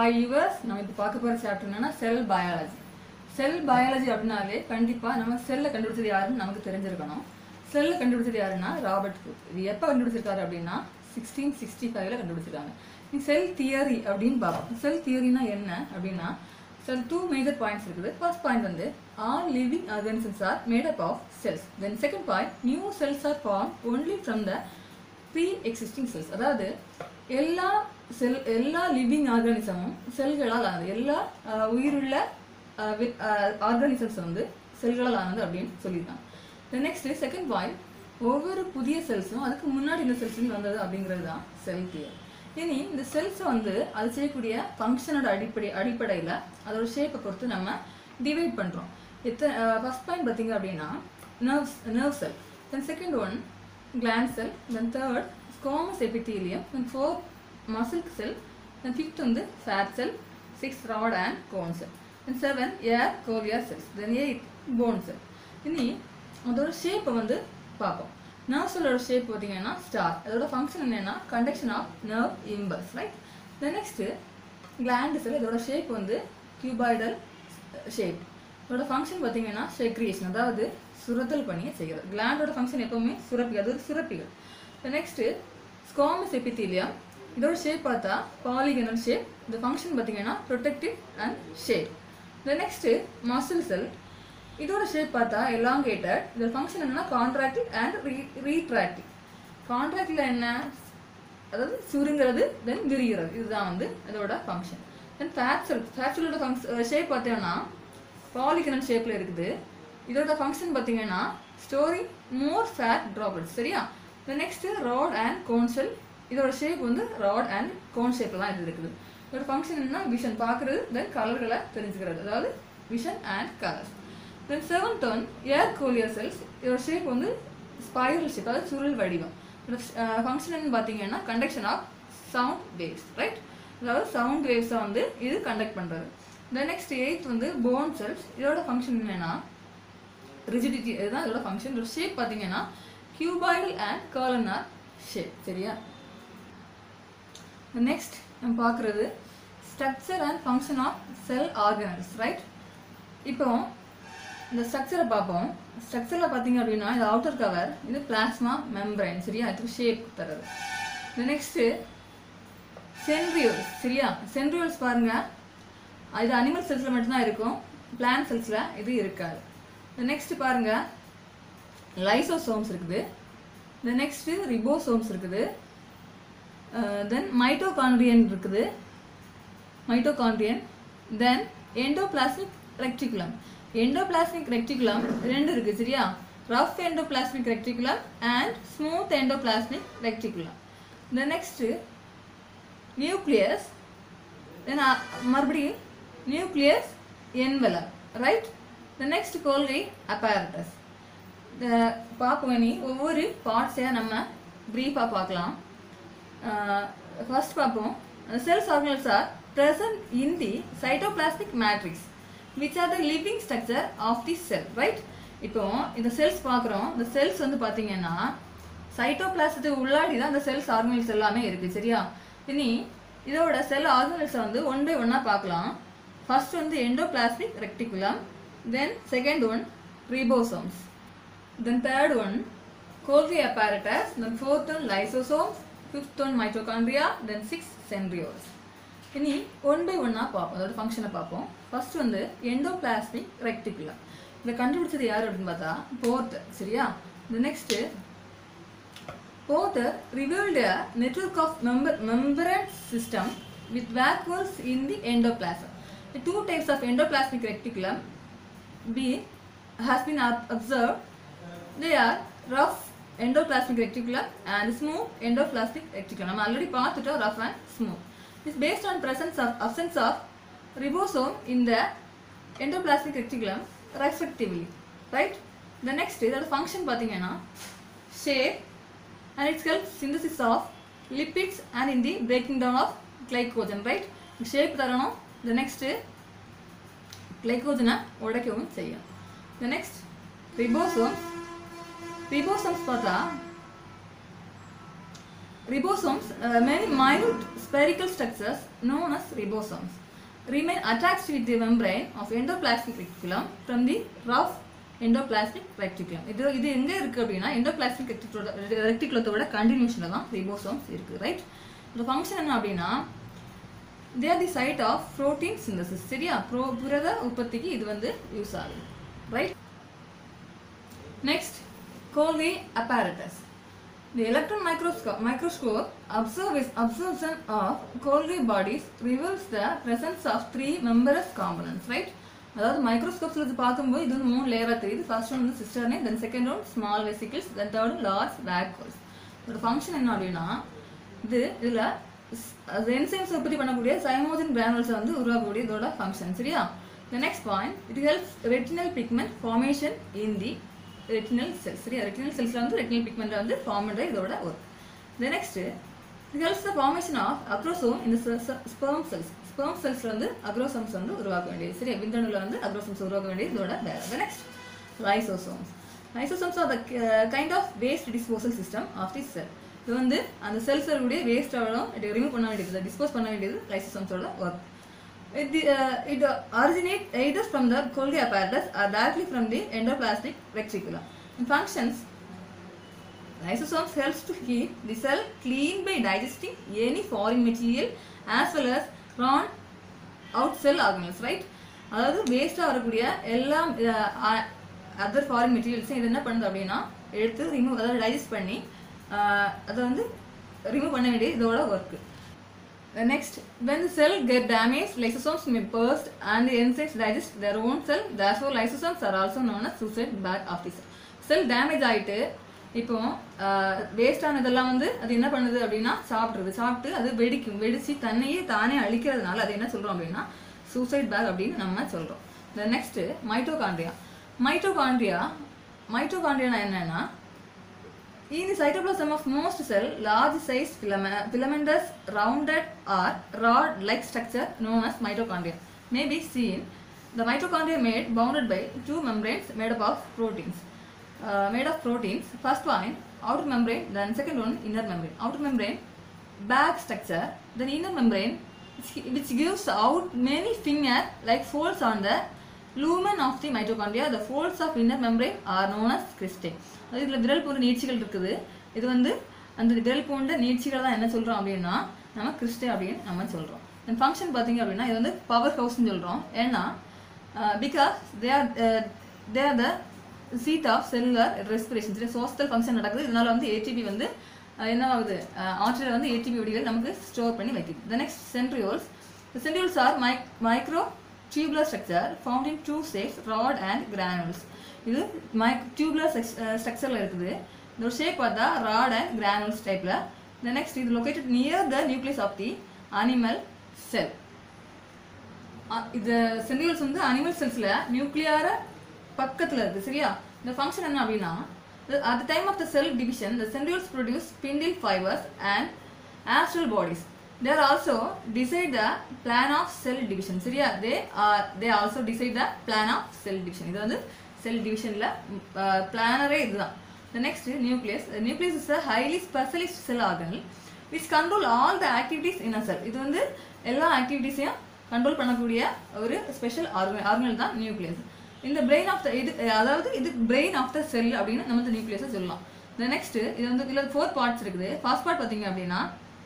Hi viewers நம்ம இப்போ பார்க்க போகிற சாப்டர் என்னன்னா செல் பயாலஜி செல் பயாலஜி அப்படின்னாலே கண்டிப்பாக நம்ம செல்லை கண்டுபிடிச்சது யாருன்னு நமக்கு தெரிஞ்சிருக்கணும் செல்லை கண்டுபிடிச்சது யாருன்னா ராபர்ட் குக் இது எப்போ கண்டுபிடிச்சிருக்காரு அப்படின்னா சிக்ஸ்டீன் சிக்ஸ்டி ஃபைவ்ல கண்டுபிடிச்சிருக்காங்க செல் தியரி அப்படின்னு பார்ப்போம் செல் தியரினா என்ன அப்படின்னா செல் டூ மேஜர் பாயிண்ட்ஸ் இருக்குது ஃபர்ஸ்ட் பாயிண்ட் வந்து all living organisms are made up of cells then second point new cells are form only from the pre existing cells அதாவது எல்லா செல் எல்லா லிவிங் ஆர்கானிசமும் செல்களால் ஆனது எல்லா அஹ், உயிருள்ள ஆர்கானிசம்ஸ் வந்து செல்களால் ஆனது அப்படின்னு சொல்லியிருக்காங்க நெக்ஸ்ட் செகண்ட் பாயிண்ட் ஒவ்வொரு புதிய செல்ஸும் அதுக்கு முன்னாடி இந்த செல்ஸ் வந்தது அப்படிங்கிறது தான் செல் தியர் இனி இந்த செல்ஸை வந்து அது செய்யக்கூடிய ஃபங்க்ஷனோட அடிப்படை அடிப்படையில் அதோட ஷேப்பை பொறுத்து நம்ம டிவைட் பண்ணுறோம் எத்தனை ஃபர்ஸ்ட் பாயிண்ட் பார்த்தீங்க அப்படின்னா nerves nerve cell then second one gland cell then third squamous epithelium then fourth muscle cell then fifth வந்து fat cell sixth rod and cone cell then seven air coliar cells then eight bone cell இனி அதோட ஷேப்பை வந்து பார்ப்போம் nerve செல்லோட shape பார்த்தீங்கன்னா star அதோட function என்னன்னா conduction of nerve impulse right then next gland cell இதோட ஷேப் வந்து கியூபாய்டல் ஷேப் இதோட ஃபங்க்ஷன் பார்த்தீங்கன்னா செக்ரியேஷன் அதாவது சுரத்தல் பணியை செய்கிறது கிளாண்டோட ஃபங்க்ஷன் எப்பவுமே சுரப்பி அது ஒரு சுரப்பிகள் நெக்ஸ்ட்டு ஸ்காமஸ் எபித்தீலியம் இதோட ஷேப் பார்த்தா பாலிகனல் ஷேப் இந்த ஃபங்க்ஷன் பார்த்தீங்கன்னா ப்ரொடெக்டிவ் அண்ட் ஷேப் இந்த நெக்ஸ்ட்டு மசில் செல் இதோட ஷேப் பார்த்தா எலாங்கேட்டட் இதோட ஃபங்க்ஷன் என்னன்னா கான்ட்ராக்டிவ் அண்ட் ரீ ரீட்ராக்டிவ் கான்ட்ராக்டில் என்ன அதாவது சுருங்கிறது தென் விரிகிறது இதுதான் வந்து இதோட function then fat cell fat செல்லோட ஃபங்க்ஷன் ஷேப் பார்த்தீங்கன்னா பாலிகனல் ஷேப்பில் இருக்குது இதோட ஃபங்க்ஷன் பார்த்தீங்கன்னா ஸ்டோரிங் மோர் ஃபேட் ட்ராப்லெட்ஸ் சரியா இந்த next rod and cone cell இதோட ஷேப் வந்து ராட் அண்ட் கோன் ஷேப்பில் தான் இது இருக்குது இதோட ஃபங்க்ஷன் என்ன விஷன் பார்க்குறது தென் கலர்களை தெரிஞ்சுக்கிறது அதாவது vision and colours then seventh one ear cochlear cells இதோட ஷேப் வந்து ஸ்பைரல் ஷேப் அதாவது சுருள் வடிவம் இதோட ஃபங்க்ஷன் பார்த்தீங்கன்னா conduction of sound waves right அதாவது சவுண்ட் வேவ்ஸை வந்து இது கண்டக்ட் பண்ணுறது தென் நெக்ஸ்ட் எயித் வந்து போன் செல்ஸ் இதோட ஃபங்க்ஷன் என்னன்னா ரிஜிடிட்டி இதுதான் இதோட ஃபங்க்ஷன் இதோட ஷேப் பார்த்தீங்கன்னா கியூபாய்டல் அண்ட் காலனார் ஷேப் சரியா நெக்ஸ்ட் நம்ம பார்க்குறது structure and function of cell organelles right இப்போ இந்த ஸ்ட்ரக்சரை பார்ப்போம் ஸ்ட்ரக்சரில் பார்த்தீங்க அப்படின்னா இது அவுட்டர் கவர் இது பிளாஸ்மா மெம்பரைன் சரியா இதுக்கு ஷேப் தருது இந்த நெக்ஸ்ட்டு சென்ட்ரியோல்ஸ் சரியா சென்ட்ரியோல்ஸ் பாருங்க இது அனிமல் செல்ஸில் மட்டும்தான் இருக்கும் பிளான்ட் செல்ஸில் இது இருக்காது நெக்ஸ்ட் பாருங்க லைசோசோம்ஸ் இருக்குது தென் நெக்ஸ்ட் ரிபோசோம்ஸ் இருக்குது தென் மைட்டோகாண்ட்ரியன் இருக்குது mitochondrion then endoplasmic reticulum endoplasmic reticulum ரெண்டு இருக்குது சரியா rough endoplasmic reticulum and smooth endoplasmic reticulum then next nucleus then மறுபடியும் nucleus envelope right the next Golgi apparatus இந்த பார்ப்போம் நீ ஒவ்வொரு பார்ட்ஸையாக நம்ம ப்ரீஃபாக பார்க்கலாம் ஃபர்ஸ்ட் பார்ப்போம் cells organelles are present in the cytoplasmic matrix which are the living structure of the cell right இப்போ இந்த செல்ஸ் பார்க்குறோம் இந்த செல்ஸ் வந்து பார்த்தீங்கன்னா சைட்டோபிளாசத்துக்கு உள்ளாடி தான் இந்த செல்ஸ் ஆர்கனல்ஸ் எல்லாமே இருக்குது சரியா இனி இதோட செல் ஆர்கனல்ஸை வந்து ஒன் பை ஒன்னாக பார்க்கலாம் ஃபர்ஸ்ட் வந்து endoplasmic reticulum then second one ribosomes then third one Golgi apparatus then fourth one lysosomes fifth one mitochondria then six centrioles இனி ஒன் பை ஒன்னாக பார்ப்போம் அதோட ஃபங்க்ஷனை பார்ப்போம் ஃபர்ஸ்ட் வந்து எண்டோபிளாஸ்மிக் ரெக்டிகுலம் இதை கண்டுபிடிச்சது யார் அப்படின்னு பார்த்தா போர்த் சரியா இந்த next Porter revealed a network of member membrane system with vacuoles in the endoplasm. The two types of endoplasmic reticulum be, has been ob- observed. They are rough endoplasmic reticulum and smooth endoplasmic reticulum. நம்ம already பார்த்துட்டோம் rough and smooth. It's based on presence of absence of ribosome in the endoplasmic reticulum respectively. Right? The next இதோட function பார்த்தீங்கன்னா shape and it helps synthesis of lipids and in the breaking down of glycogen right shape தரணும் the next glycogen உடைக்கவும் செய்யும் the next ribosomes ribosomes பார்த்தா ribosomes, uh, many minute spherical structures known as ribosomes, remain attached with the membrane of endoplasmic reticulum from the rough endoplasmic reticulum. இது இது எங்க இருக்கு அப்படின்னா endoplasmic ரெட்டிகுலத்தோட கண்டினியூஷன்ல தான் ரிபோசோம்ஸ் இருக்கு ரைட் இந்த ஃபங்க்ஷன் என்ன அப்படின்னா they are the site of protein synthesis சரியா ப்ரோ புரத உற்பத்திக்கு இது வந்து யூஸ் ஆகுது right next Golgi apparatus The electron microscope, microscope observes, observation of Golgi bodies reveals the presence of three membranous components, right? அதாவது மைக்ரோஸ்கோப்ஸ்ல இது பார்க்கும்போது இது வந்து மூணு லேயரா தெரியுது ஃபர்ஸ்ட் ஒன் வந்து cisternae then second one small vesicles then third large vacuoles இதோட function என்ன அப்படின்னா இது இதுல என்சைம்ஸ் உற்பத்தி பண்ணக்கூடிய சைமோஜன் கிரானுல்ஸ் வந்து உருவாக்கக்கூடிய இதோட ஃபங்க்ஷன் சரியா the next point it helps retinal pigment formation in the retinal cells சரியா ரெட்டினல் செல்ஸ்ல வந்து ரெட்டினல் பிக்மெண்ட் வந்து ஃபார்ம் பண்ற இதோட work the next it helps the formation of acrosome இந்த ஸ்பெர்ம் செல்ஸ் ஸ்பெர்ம் செல்ஸ்ல வந்து அக்ரோசம்ஸ் வந்து உருவாக்க வேண்டியது சரியா விந்தணுல வந்து அக்ரோசம்ஸ் உருவாக்க வேண்டியது இதோட வேலை the next lysosomes lysosomes are the kind of waste disposal system of the cell இது வந்து அந்த செல்ஸோடைய வேஸ்ட் ஆகணும் ரிமூவ் பண்ண வேண்டியது டிஸ்போஸ் பண்ண வேண்டியது லைசோசோம்ஸோட work It, the, uh, it uh, originate either from the Golgi apparatus or directly from the endoplasmic reticulum. In functions, lysosomes helps to keep the cell clean by digesting any foreign material as well as run out cell organelles, right? அதாவது வேஸ்ட்டாக வரக்கூடிய எல்லா other foreign மெட்டீரியல்ஸும் இது என்ன பண்ணுது அப்படின்னா எடுத்து remove அதாவது டைஜஸ்ட் பண்ணி அஹ், அதை வந்து ரிமூவ் பண்ண வேண்டிய இதோட work The next, when the cell get damaged, lysosomes may burst and the enzymes digest their own cell. Therefore, lysosomes are also known as suicide bag of the cell. Cell damage ஆயிட்டு இப்போ waste ஆனதெல்லாம் வந்து அது என்ன பண்ணுது அப்படின்னா சாப்பிட்ருது சாப்பிட்டு அது வெடிக்கும் வெடிச்சு தன்னையே தானே அழிக்கிறதுனால அது என்ன சொல்றோம் அப்படின்னா சூசைட் பேக் அப்படின்னு நம்ம சொல்றோம் the next mitochondria mitochondria mitochondria என்னன்னா In the cytoplasm of most cell, large sized filament, filamentous rounded or rod-like structure known as mitochondria may be seen. The mitochondria made bounded by two membranes made up of proteins. Uh, made of proteins. First one outer membrane, then second one inner membrane. Outer membrane bag structure, then inner membrane which, which gives out many finger like folds on the lumen of the mitochondria. The folds of inner membrane are known as cristae. அது இதில் விரல் போன்ற நீட்சிகள் இருக்குது இது வந்து அந்த விரல் போன்ற நீட்சிகளை தான் என்ன சொல்கிறோம் அப்படின்னா நம்ம கிறிஸ்டே அப்படின்னு நம்ம சொல்கிறோம் இந்த ஃபங்க்ஷன் பார்த்தீங்க அப்படின்னா இது வந்து பவர் ஹவுஸ்னு சொல்கிறோம் ஏன்னா because they are they are the seat of cellular respiration சரி சோஸ்டல் ஃபங்க்ஷன் நடக்குது இதனால வந்து ஏடிபி வந்து அஹ், என்ன ஆகுது ஆற்றலை வந்து ஏடிபி வடிகள் நமக்கு ஸ்டோர் பண்ணி வைக்குது the next centrioles centrioles are மை micro tubular structure found in two shapes rod and granules இது மை டியூப்லர் ஸ்ட்ரக்சரில் இருக்குது இதோட ஷேப் பார்த்தா ராட் அண்ட் கிரானுல்ஸ் டைப்பில் த நெக்ஸ்ட் இது located near the nucleus of the animal cell இது சென்ட்ரியோல்ஸ் வந்து அனிமல் செல்ஸில் நியூக்ளியார பக்கத்தில் இருக்குது சரியா இந்த ஃபங்க்ஷன் என்ன அப்படின்னா at the time of the cell division the centrioles produce spindle fibers and astral bodies they are also decide the plan of cell division சரியா they are they also decide the plan of cell division இது வந்து cell divisionல பிளானரே இதுதான் the next nucleus the nucleus is a highly specialized cell organelle which control all the activities in a cell இது வந்து எல்லா ஆக்டிவிட்டீஸையும் control பண்ணக்கூடிய ஒரு special organ organelle தான் nucleus இந்த பிரெயின் ஆஃப் த இது அதாவது இது பிரெயின் ஆஃப் த செல் அப்படின்னு நம்ம இந்த நியூக்ளியஸை சொல்லலாம் இந்த நெக்ஸ்ட் இது வந்து இதில் ஃபோர் பார்ட்ஸ் இருக்குது ஃபர்ஸ்ட் பார்ட் பார்த்தீங்க அப்படின்னா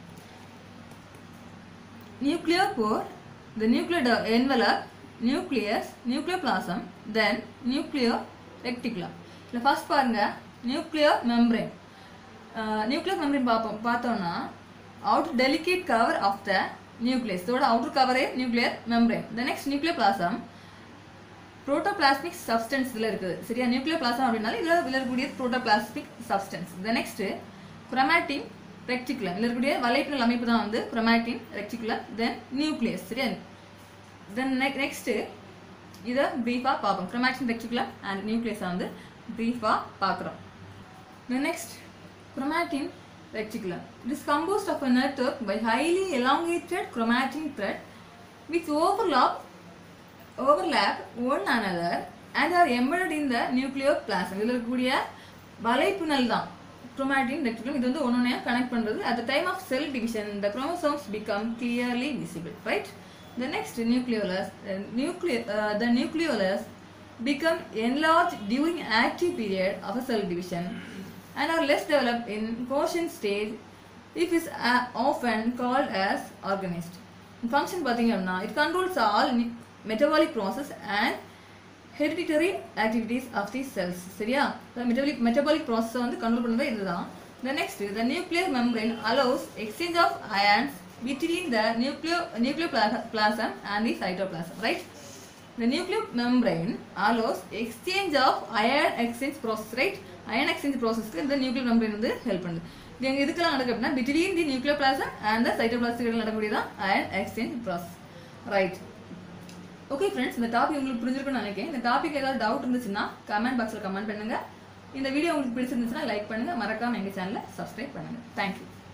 nuclear pore, the nuclear de- envelope, nucleus, nucleoplasm, then nuclear reticulum. இதில் ஃபர்ஸ்ட் பாருங்க நியூக்ளியர் மெம்பரேன் நியூக்ளியர் மெம்பரேன் பார்ப்போம் பார்த்தோம்னா out delicate cover of the nucleus இதோட அவுட்டர் கவரே nuclear membrane the next nuclear plasm protoplasmic substance இதில் இருக்குது சரியா nuclear plasm அப்படின்னாலும் இதில் விளரக்கூடிய protoplasmic substance the next chromatin reticulum இதில் இருக்கக்கூடிய வலைப்பினல் அமைப்பு தான் வந்து குரோமாட்டின் ரெக்டிகுலம் தென் நியூக்ளியஸ் சரியா தென் நெக்ஸ்ட் இதை ப்ரீஃபாக பார்ப்போம் குரோமாட்டின் ரெக்டிகுலம் அண்ட் நியூக்ளியஸை வந்து ப்ரீஃபாக பார்க்குறோம் The next, chromatin reticulum. It is composed of a network by highly elongated chromatin thread which overlap overlap one another and are embedded in the nucleoplasm. இதில் இருக்கக்கூடிய வலைப்பினல் தான் chromatin reticulum இது வந்து ஒன்னொன்னையா connect பண்றது at the time of cell division the chromosomes become clearly visible right the next nucleolus uh, nucle- uh, the nucleolus become enlarged during active period of a cell division and are less developed in quotient stage if is uh, often called as organist function பார்த்தீங்க அப்படின்னா it controls all ne- metabolic process and hereditary activities of the cells சரியா metabolic metabolic ப்ராசஸை வந்து control பண்ணுறது இதுதான் the next the nuclear membrane allows exchange of ions between the nucleo nucleoplasm and the cytoplasm right the nuclear membrane allows exchange of ion exchange process right ion exchange processக்கு இந்த nuclear membrane வந்து help பண்ணுது இது எங்க இதுக்கெல்லாம் நடக்குது அப்படின்னா between the nucleoplasm and the cytoplasm இடையில நடக்கக்கூடியதான் ion exchange process right okay friends இந்த டாபிக் உங்களுக்கு புரிஞ்சிருக்கும்னு நினைக்கிறேன் இந்த டாபிக் ஏதாவது டவுட் இருந்துச்சுன்னா கமெண்ட் பாக்ஸில் கமெண்ட் பண்ணுங்க இந்த வீடியோ உங்களுக்கு பிடிச்சிருந்துச்சுன்னா லைக் பண்ணுங்க மறக்காம எங்க சேனலை சப்ஸ்கிரைப் பண்ணுங்க தேங்க்யூ